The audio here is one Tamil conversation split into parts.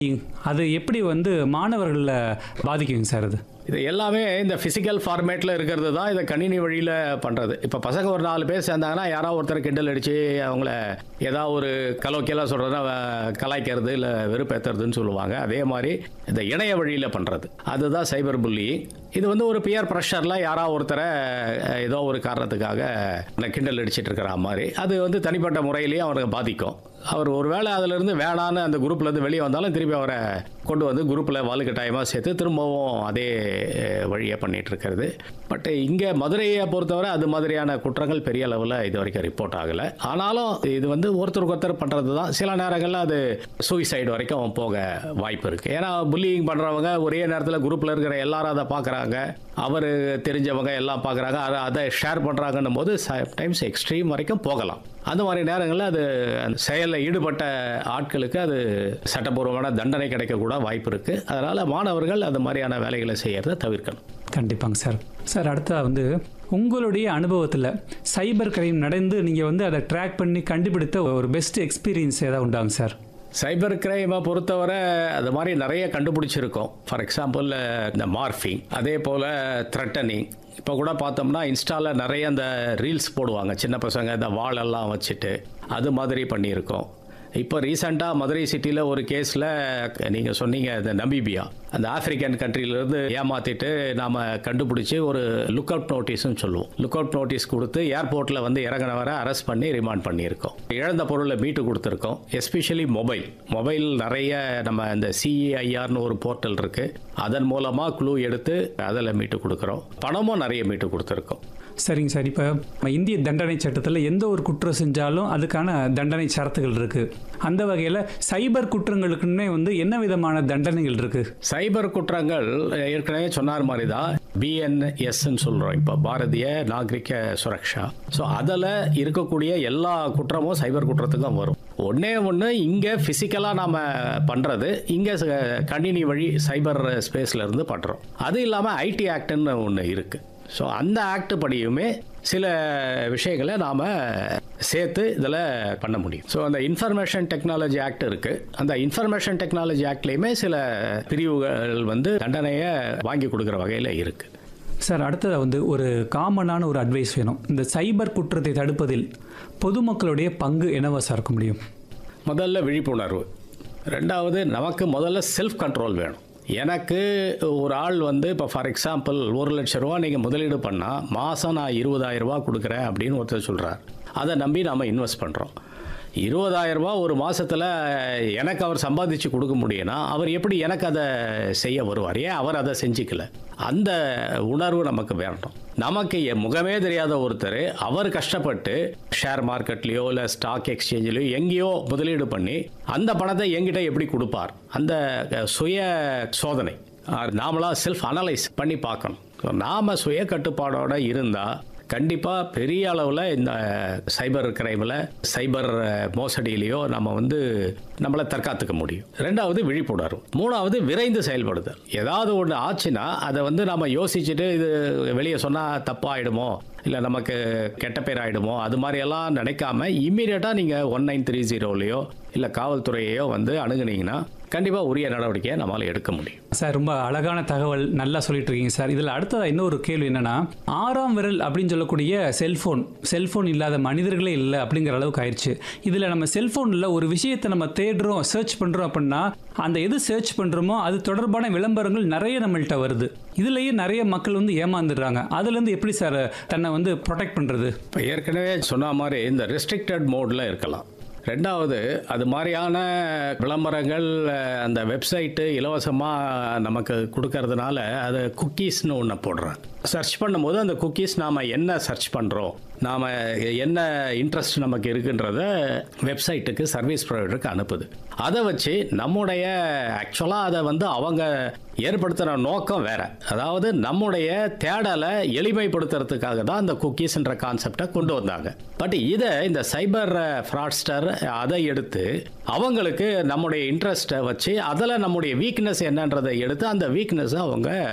அது எப்படி வந்து மாணவர்களில் பாதிக்குங்க சார் அது இது எல்லாமே இந்த ஃபிசிக்கல் ஃபார்மேட்டில் இருக்கிறது தான் இதை கணினி வழியில் பண்ணுறது இப்போ பசங்க ஒரு நாலு பேர் சேர்ந்தாங்கன்னா யாராவது ஒருத்தர் கிண்டல் அடித்து அவங்கள ஏதாவது ஒரு கலோக்கியெல்லாம் சொல்கிறதுனா கலாய்க்கிறது இல்லை வெறுப்பேற்றுறதுன்னு சொல்லுவாங்க அதே மாதிரி இந்த இணைய வழியில் பண்ணுறது அதுதான் சைபர் புள்ளி இது வந்து ஒரு பியர் ப்ரெஷரில் யாராவது ஒருத்தரை அஹ், ஏதோ ஒரு காரணத்துக்காக கிண்டல் அடிச்சிட்டு இருக்கிற மாதிரி அது வந்து தனிப்பட்ட முறையிலேயே அவருக்கு பாதிக்கும் அவர் ஒருவேளை அதிலிருந்து வேணான்னு அந்த குரூப்லேருந்து வெளியே வந்தாலும் திருப்பி அவரை கொண்டு வந்து குரூப்பில் வலுக்கட்டாயமாக சேர்த்து திரும்பவும் அதே அஹ், வழியை பண்ணிட்டு இருக்கிறது பட் இங்கே மதுரையை பொறுத்தவரை அது மாதிரியான குற்றங்கள் பெரிய அளவில் இது வரைக்கும் ரிப்போர்ட் ஆகலை ஆனாலும் இது வந்து ஒருத்தருக்கு ஒருத்தர் பண்ணுறது தான் சில நேரங்களில் அது சூசைடு வரைக்கும் போக வாய்ப்பு இருக்குது ஏன்னா புல்லிங் பண்ணுறவங்க ஒரே நேரத்தில் குரூப்பில் இருக்கிற எல்லாரும் அதை பார்க்குறாங்க அவர் தெரிஞ்சவங்க எல்லாம் பார்க்குறாங்க அதை அதை ஷேர் பண்ணுறாங்கன்னும் போது டைம்ஸ் எக்ஸ்ட்ரீம் வரைக்கும் போகலாம் அந்த மாதிரி நேரங்களில் அது அந்த செயலில் ஈடுபட்ட ஆட்களுக்கு அது சட்டப்பூர்வமான தண்டனை கிடைக்கக்கூட வாய்ப்பு இருக்குது அதனால் மாணவர்கள் அந்த மாதிரியான வேலைகளை செய்யறதை தவிர்க்கணும் கண்டிப்பாங்க சார் சார் அடுத்ததாக வந்து உங்களுடைய அனுபவத்தில் சைபர் கிரைம் நடந்து நீங்கள் வந்து அதை ட்ராக் பண்ணி கண்டுபிடித்த ஒரு பெஸ்ட் எக்ஸ்பீரியன்ஸ் ஏதாவது உண்டாங்க சார் சைபர் கிரைமை பொறுத்தவரை அது மாதிரி நிறைய கண்டுபிடிச்சிருக்கோம் ஃபார் எக்ஸாம்பிள் இந்த மார்ஃபிங் அதே போல் த்ரெட்டனிங் இப்போ கூட பார்த்தோம்னா இன்ஸ்டாவில் நிறைய அந்த ரீல்ஸ் போடுவாங்க சின்ன பசங்க இந்த வாளெல்லாம் வச்சுட்டு அது மாதிரி பண்ணியிருக்கோம் இப்போ ரீசெண்டாக மதுரை சிட்டியில் ஒரு கேஸில் நீங்கள் சொன்னீங்க இந்த நமீபியா அந்த ஆப்பிரிக்கன் கண்ட்ரியிலேருந்து ஏமாற்றிட்டு நாம் கண்டுபிடிச்சி ஒரு லுக் அவுட் நோட்டீஸ்னு சொல்லுவோம் லுக் அவுட் நோட்டீஸ் கொடுத்து ஏர்போர்ட்டில் வந்து இறங்கினவரை அரெஸ்ட் பண்ணி ரிமாண்ட் பண்ணியிருக்கோம் இழந்த பொருளை மீட்டு கொடுத்துருக்கோம் எஸ்பெஷலி மொபைல் மொபைல் நிறைய நம்ம இந்த சிஇஐஆர்னு ஒரு போர்ட்டல் இருக்குது அதன் மூலமாக க்ளூ எடுத்து அதில் மீட்டு கொடுக்குறோம் பணமும் நிறைய மீட்டு கொடுத்துருக்கோம் சரிங்க சார் இப்போ நம்ம இந்திய தண்டனை சட்டத்தில் எந்த ஒரு குற்றம் செஞ்சாலும் அதுக்கான தண்டனை சரத்துகள் இருக்குது அந்த வகையில் சைபர் குற்றங்களுக்குன்னே வந்து என்ன விதமான தண்டனைகள் இருக்குது சைபர் குற்றங்கள் ஏற்கனவே சொன்னார் மாதிரி தான் பிஎன்எஸ்ன்னு சொல்கிறோம் இப்போ பாரதிய நாகரிக சுரக்ஷா ஸோ அதில் இருக்கக்கூடிய எல்லா குற்றமும் சைபர் குற்றத்துக்கும் வரும் ஒன்றே ஒன்று இங்கே ஃபிசிக்கலாக நாம் பண்ணுறது இங்கே கணினி வழி சைபர் ஸ்பேஸில் இருந்து பண்ணுறோம் அது இல்லாமல் ஐடி ஆக்ட்னு ஒன்று இருக்குது ஸோ அந்த ஆக்ட் படியுமே சில விஷயங்களை நாம் சேர்த்து இதில் பண்ண முடியும் ஸோ அந்த இன்ஃபர்மேஷன் டெக்னாலஜி ஆக்ட் இருக்குது அந்த இன்ஃபர்மேஷன் டெக்னாலஜி ஆக்ட்லேயுமே சில பிரிவுகள் வந்து தண்டனையை வாங்கி கொடுக்குற வகையில் இருக்குது சார் அடுத்தது வந்து ஒரு காமனான ஒரு அட்வைஸ் வேணும் இந்த சைபர் குற்றத்தை தடுப்பதில் பொதுமக்களுடைய பங்கு என்னவா சார் இருக்க முடியும் முதல்ல விழிப்புணர்வு ரெண்டாவது நமக்கு முதல்ல செல்ஃப் கண்ட்ரோல் வேணும் எனக்கு ஒரு ஆள் வந்து இப்போ ஃபார் எக்ஸாம்பிள் ஒரு லட்ச ரூபா நீங்கள் முதலீடு பண்ணால் மாதம் நான் இருபதாயிரம் ரூபா கொடுக்குறேன் அப்படின்னு ஒருத்தர் சொல்கிறார் அதை நம்பி நாம் இன்வெஸ்ட் பண்ணுறோம் இருபதாயிரம் ரூபாய் ஒரு மாசத்துல எனக்கு அவர் சம்பாதிச்சு கொடுக்க முடியும்னா அவர் எப்படி எனக்கு அதை செய்ய வருவார் ஏன் அவர் அதை செஞ்சுக்கல அந்த உணர்வு நமக்கு வேணும் நமக்கு எ- முகமே தெரியாத ஒருத்தர் அவர் கஷ்டப்பட்டு ஷேர் மார்க்கெட்லேயோ இல்லை ஸ்டாக் எக்ஸ்சேஞ்சிலையோ எங்கேயோ முதலீடு பண்ணி அந்த பணத்தை என்கிட்ட எப்படி கொடுப்பார் அந்த அஹ், சுய சோதனை அஹ், நாமளா செல்ஃப் அனலைஸ் பண்ணி பார்க்கணும் So, நாம சுய கட்டுப்பாடோட இருந்தால் கண்டிப்பாக பெரிய அளவில் இந்த சைபர் கிரைமில் சைபர் மோசடியிலையோ நம்ம வந்து நம்மளை தற்காத்துக்க முடியும் ரெண்டாவது விழிப்புணர்வு மூணாவது விரைந்து செயல்படுதல் ஏதாவது ஒன்று ஆச்சுன்னா அதை வந்து நம்ம யோசிச்சுட்டு இது வெளியே சொன்னால் தப்பாயிடுமோ இல்லை நமக்கு கெட்ட பேர் ஆயிடுமோ அது மாதிரியெல்லாம் நினைக்காம இம்மீடியட்டாக நீங்கள் ஒன் நைன் த்ரீ ஜீரோலையோ இல்லை காவல்துறையையோ வந்து அணுகுனீங்கன்னா கண்டிப்பாக உரிய நடவடிக்கையை நம்மளால் எடுக்க முடியும் சார் ரொம்ப அழகான தகவல் நல்லா சொல்லிட்டு இருக்கீங்க சார் இதில் அடுத்ததா இன்னொரு கேள்வி என்னன்னா ஆறாம் விரல் அப்படின்னு சொல்லக்கூடிய செல்போன் செல்போன் இல்லாத மனிதர்களே இல்லை அப்படிங்கிற அளவுக்கு ஆயிடுச்சு இதில் நம்ம செல்போனில் ஒரு விஷயத்தை நம்ம தேடுறோம் சர்ச் பண்ணுறோம் அப்படின்னா அந்த எது சர்ச் பண்ணுறோமோ அது தொடர்பான விளம்பரங்கள் நிறைய நம்மள்ட்ட வருது இதுலயே நிறைய மக்கள் வந்து ஏமாந்துடுறாங்க அதுலேருந்து எப்படி சார் தன்னை வந்து ப்ரொடெக்ட் பண்ணுறது இப்போ ஏற்கனவே சொன்ன மாதிரி இந்த ரெஸ்ட்ரிக்டட் மோடில் இருக்கலாம் ரெண்டாவது அது மாதிரியான விளம்பரங்கள் அஹ், அந்த வெப்சைட்டு இலவசமாக நமக்கு கொடுக்கறதுனால அது குக்கீஸ்னு ஒன்று போடுறாங்க சர்ச் பண்ணும்போது அந்த குக்கீஸ் நாம் என்ன சர்ச் பண்ணுறோம் நாம் என்ன இன்ட்ரெஸ்ட் நமக்கு இருக்குன்றத வெப்சைட்டுக்கு சர்வீஸ் ப்ரொவைடருக்கு அனுப்புது அதை வச்சு நம்முடைய ஆக்சுவலாக அதை வந்து அவங்க ஏற்படுத்துகிற நோக்கம் வேற அதாவது நம்முடைய தேடலை எளிமைப்படுத்துறதுக்காக தான் அந்த குக்கீஸ்ன்ற கான்செப்டை கொண்டு வந்தாங்க பட் இதை இந்த சைபர் ஃப்ராட்ஸ்டர் அதை எடுத்து அவங்களுக்கு நம்முடைய இன்ட்ரெஸ்ட்டை வச்சு அதில் நம்முடைய வீக்னஸ் என்னன்றதை எடுத்து அந்த வீக்னஸை அவங்க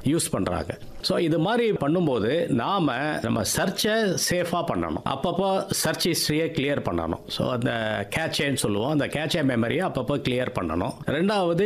யூஸ் பண்ணுறாங்க ஸோ இது மாதிரி பண்ணும்போது நாம் நம்ம சர்ச்சை சேஃபாக பண்ணணும் அப்பப்போ சர்ச் ஹிஸ்ட்ரியை கிளியர் பண்ணணும் ஸோ அந்த கேச்சேன்னு சொல்லுவோம் அந்த கேச்சே மெமரியை அப்பப்போ கிளியர் பண்ணணும் ரெண்டாவது